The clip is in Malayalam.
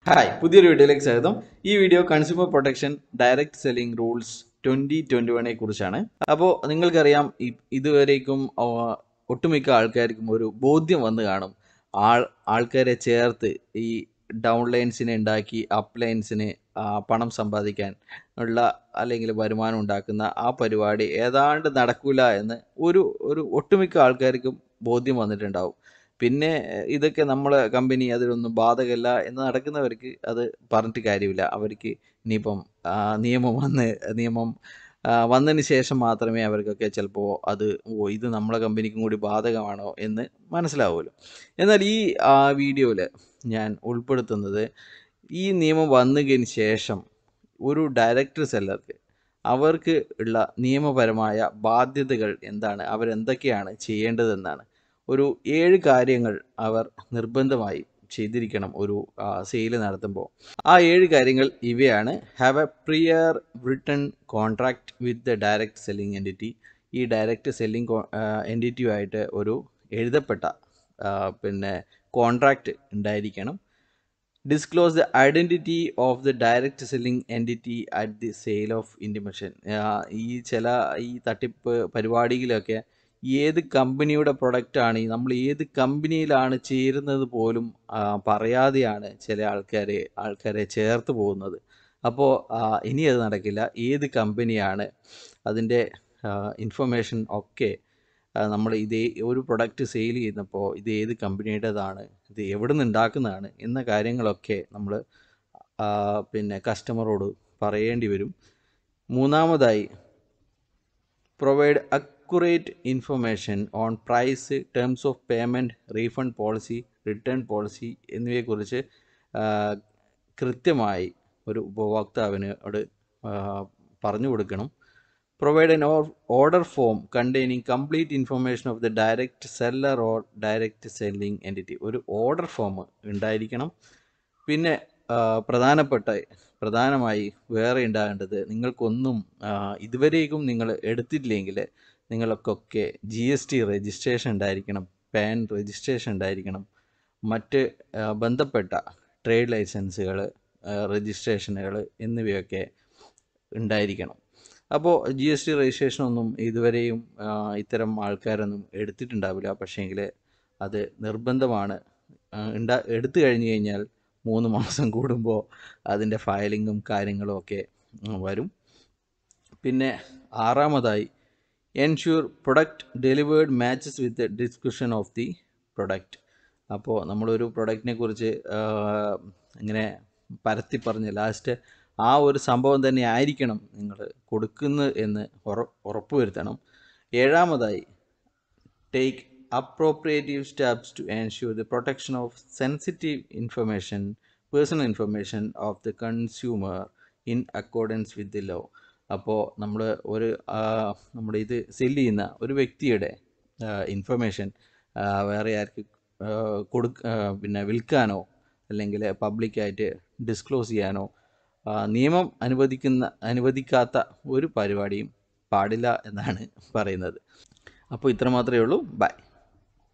ഹായ് പുതിയൊരു വീഡിയോയിലേക്ക് സ്വാഗതം ഈ video consumer protection direct selling rules twenty twenty വണ്ണെ കുറിച്ചാണ് അപ്പോൾ നിങ്ങൾക്കറിയാം ഇ- ഇതുവരേക്കും ആ, ഒട്ടുമിക്ക ആൾക്കാർക്കും ഒരു ബോധ്യം വന്ന് കാണും ആൾ ആൾക്കാരെ ചേർത്ത് ഈ ഡൗൺ ലൈൻസിനെ ഉണ്ടാക്കി അപ്പ് ലൈൻസിന് പണം സമ്പാദിക്കാൻ ഉള്ള അല്ലെങ്കിൽ വരുമാനം ഉണ്ടാക്കുന്ന ആ പരിപാടി ഏതാണ്ട് നടക്കില്ല എന്ന് ഒരു ഒരു ഒട്ടുമിക്ക ആൾക്കാർക്കും ബോധ്യം വന്നിട്ടുണ്ടാവും പിന്നെ എഹ്, ഇതൊക്കെ നമ്മളെ കമ്പനി അതിലൊന്നും ബാധകമല്ല എന്ന് നടക്കുന്നവർക്ക് അത് പറഞ്ഞിട്ട് കാര്യമില്ല അവർക്ക് ഇനിയിപ്പം ആ, നിയമം വന്ന് നിയമം ആ, വന്നതിന് ശേഷം മാത്രമേ അവർക്കൊക്കെ ചിലപ്പോൾ അത് ഓ ഇത് നമ്മളെ കമ്പനിക്കും കൂടി ബാധകമാണോ എന്ന് മനസ്സിലാവുമല്ലോ എന്നാൽ ഈ വീഡിയോയിൽ ഞാൻ ഉൾപ്പെടുത്തുന്നത് ഈ നിയമം വന്നതിന് ശേഷം ഒരു ഡയറക്ടർ സെല്ലർക്ക് അവർക്ക് ഉള്ള നിയമപരമായ ബാധ്യതകൾ എന്താണ് അവരെന്തൊക്കെയാണ് ചെയ്യേണ്ടതെന്നാണ് ഒരു ഏഴ് കാര്യങ്ങൾ അവർ നിർബന്ധമായി ചെയ്തിരിക്കണം ഒരു സെയിൽ നടത്തുമ്പോൾ ആ ഏഴ് കാര്യങ്ങൾ ഇവയാണ് have a prior return contract with the direct selling entity ഈ ഡയറക്റ്റ് സെല്ലിംഗ് എൻറ്റിറ്റിയുമായിട്ട് ഒരു എഴുതപ്പെട്ട ആ, പിന്നെ കോൺട്രാക്റ്റ് ഉണ്ടായിരിക്കണം disclose the identity of the direct selling entity at the sale of intimation ഈ ചില ഈ തട്ടിപ്പ് പരിപാടിയിലൊക്കെ ഏത് കമ്പനിയുടെ പ്രൊഡക്റ്റാണ് ഈ നമ്മൾ ഏത് കമ്പനിയിലാണ് ചേരുന്നത് പോലും ആ, പറയാതെയാണ് ചില ആൾക്കാർ ആൾക്കാരെ ചേർത്ത് പോകുന്നത് അപ്പോൾ ഇനി അത് നടക്കില്ല ഏത് കമ്പനിയാണ് അതിൻ്റെ ഇൻഫർമേഷൻ ഒക്കെ നമ്മൾ ഇതേ ഒരു പ്രൊഡക്റ്റ് സെയിൽ ചെയ്യുന്നപ്പോൾ ഇത് ഏത് കമ്പനിയുടേതാണ് ഇത് എവിടെ നിന്ന് ഉണ്ടാക്കുന്നതാണ് എന്ന കാര്യങ്ങളൊക്കെ നമ്മൾ പിന്നെ കസ്റ്റമറോട് പറയേണ്ടി വരും മൂന്നാമതായി provide accurate information on price terms of payment refund policy return policy എന്നിവയെക്കുറിച്ച് ആ, കൃത്യമായി ഒരു ഉപഭോക്താവിനോട് ആ, പറഞ്ഞു കൊടുക്കണം provide an order form containing complete information of the direct seller or direct selling entity ഒരു ഓർഡർ ഫോം ഉണ്ടായിരിക്കണം പിന്നെ ആ, പ്രധാനപ്പെട്ട പ്രധാനമായി വേറെ ഉണ്ടാകേണ്ടത് നിങ്ങൾക്കൊന്നും ആ, ഇതുവരേക്കും നിങ്ങൾ എടുത്തിട്ടില്ലെങ്കിൽ നിങ്ങൾക്കൊക്കെ ജി എസ് ടി രജിസ്ട്രേഷൻ ഉണ്ടായിരിക്കണം പാൻ രജിസ്ട്രേഷൻ ഉണ്ടായിരിക്കണം മറ്റ് ആ, ബന്ധപ്പെട്ട ട്രേഡ് ലൈസൻസുകൾ രജിസ്ട്രേഷനുകൾ എന്നിവയൊക്കെ ഉണ്ടായിരിക്കണം അപ്പോൾ ജി എസ് ടി രജിസ്ട്രേഷൻ ഒന്നും ഇതുവരെയും ആ, ഇത്തരം ആൾക്കാരൊന്നും എടുത്തിട്ടുണ്ടാവില്ല പക്ഷേങ്കിൽ അത് നിർബന്ധമാണ് ആ, ഉണ്ടാ എടുത്തു കഴിഞ്ഞു കഴിഞ്ഞാൽ മൂന്ന് മാസം കൂടുമ്പോൾ അതിൻ്റെ ഫയലിങ്ങും കാര്യങ്ങളും ഒക്കെ ഉം, വരും പിന്നെ ആറാമതായി ensure product delivered matches with description of the product അപ്പോൾ നമ്മളൊരു പ്രൊഡക്റ്റിനെ കുറിച്ച് ആ, ഇങ്ങനെ പരത്തി പറഞ്ഞ് ലാസ്റ്റ് ആ ഒരു സംഭവം തന്നെ ആയിരിക്കണം നിങ്ങൾ കൊടുക്കുന്നത് എന്ന് ഉറ ഉറപ്പുവരുത്തണം ഏഴാമതായി take appropriative steps to ensure the protection of sensitive information, personal information of the consumer in accordance with the law. അപ്പോൾ നമ്മൾ ഒരു ആ, നമ്മുടെ ഇത് സെല് ചെയ്യുന്ന ഒരു വ്യക്തിയുടെ ഇൻഫർമേഷൻ വേറെ ആർക്ക് ആ, കൊടുക്ക ആ, പിന്നെ വിൽക്കാനോ അല്ലെങ്കിൽ പബ്ലിക്കായിട്ട് ഡിസ്ക്ലോസ് ചെയ്യാനോ ആ, നിയമം അനുവദിക്കുന്ന അനുവദിക്കാത്ത ഒരു പരിപാടിയും പാടില്ല എന്നാണ് പറയുന്നത് അപ്പോൾ ഇത്ര മാത്രമേ ഉള്ളൂ ബൈ